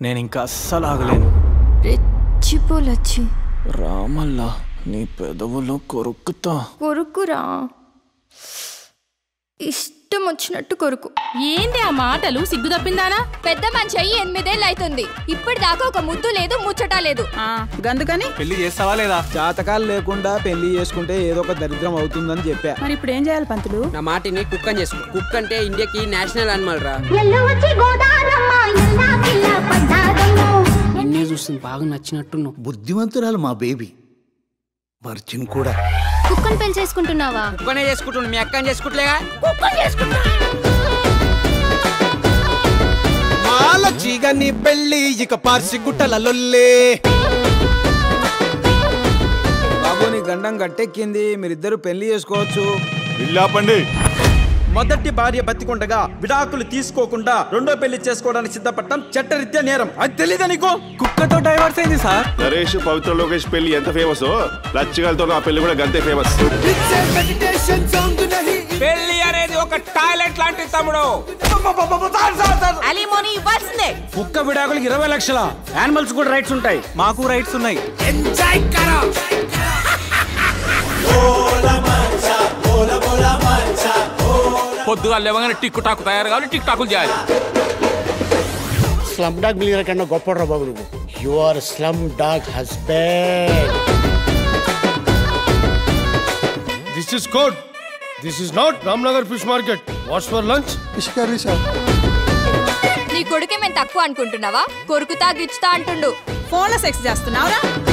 నేను ఇంకా అస్సలు ఆగలేను రెచ్చిపోలొచ్చి రామల్లా నీ పెదవులో కొరుకుతా కొరుకురా ఇష్టం వచ్చినట్టు కొరుకు ఏంది ఆ మాటలు సిగ్గు తప్పిందానా పెద్ద మనిషి అయ్యి ఎనిమిదేళ్ళు అవుతుంది ఇప్పటిదాకా ఒక ముద్దు లేదు ముచ్చట లేదు ఆ, గందుకని పెళ్లి చేస్తావా లేదా జాతకాలు లేకుండా పెళ్లి చేసుకుంటే ఏదో ఒక దరిద్రం అవుతుందని చెప్పా మరి ఇప్పుడు ఏం చేయాలి పంతులు నా మాటిని కుక్కని చేసుకో కుక్క అంటే ఇండియాకి నేషనల్ అనిమల్ రా నిన్నే చూస్తుంది బాగా నచ్చినట్టున్నావు బుద్ధిమంతురాలు మా బేబీ వర్జిన్ కూడా కుక్కని పెళ్లి చేసుకుంటున్నావా కుక్కనే చేసుకుంటుండు మీ అక్కని చేసుకుంటలేగా మాలచ్చిగా నీ పెళ్లి ఇక పార్సి గుట్టల లొల్లే బాబు నీ గండం గట్టెక్కింది మీరిద్దరు పెళ్లి చేసుకోవచ్చు ఇల్లాపండి మొదటి భార్య బతికుండగా విడాకులు తీసుకోకుండా రెండో పెళ్లి చేసుకోవడానికి సిద్ధపడటం చట్టరీత్యా నేరం అది తెలీదా నీకు కుక్కతో డైవర్స్ అయింది సార్ నరేష్ పవిత్ర లోకేష్ పెళ్లి ఎంత ఫేమస్ లచ్చిగలతో నా పెళ్లి కూడా గంతే ఫేమస్ పెళ్లి అనేది ఒక టాయిలెట్ లాంటి తమ్ముడు అలీమోని ఇవ్వాల్సిందే కుక్క విడాకులకు ఇరవై లక్షల యానిమల్స్ కూడా రైట్స్ ఉంటాయి మాకు రైట్స్ ఉన్నాయి పొద్దుగా లేవగానే టిక్ టాక్ తయారు కావాలి టిక్ టాకులు చేయాలి స్లమ్ డాగ్ మిలియర్ కన్నా గొప్ప బాబు నువ్వు you are slum dog husband this is code this is not Ramnagar fish market what's for lunch fish curry sir నీ కొడుకే మేము తక్కువ అనుకుంటున్నావా కొరుకుతా గిచ్చుతా అంటుండు ఫోన్లో సెక్స్ చేస్తున్నావురా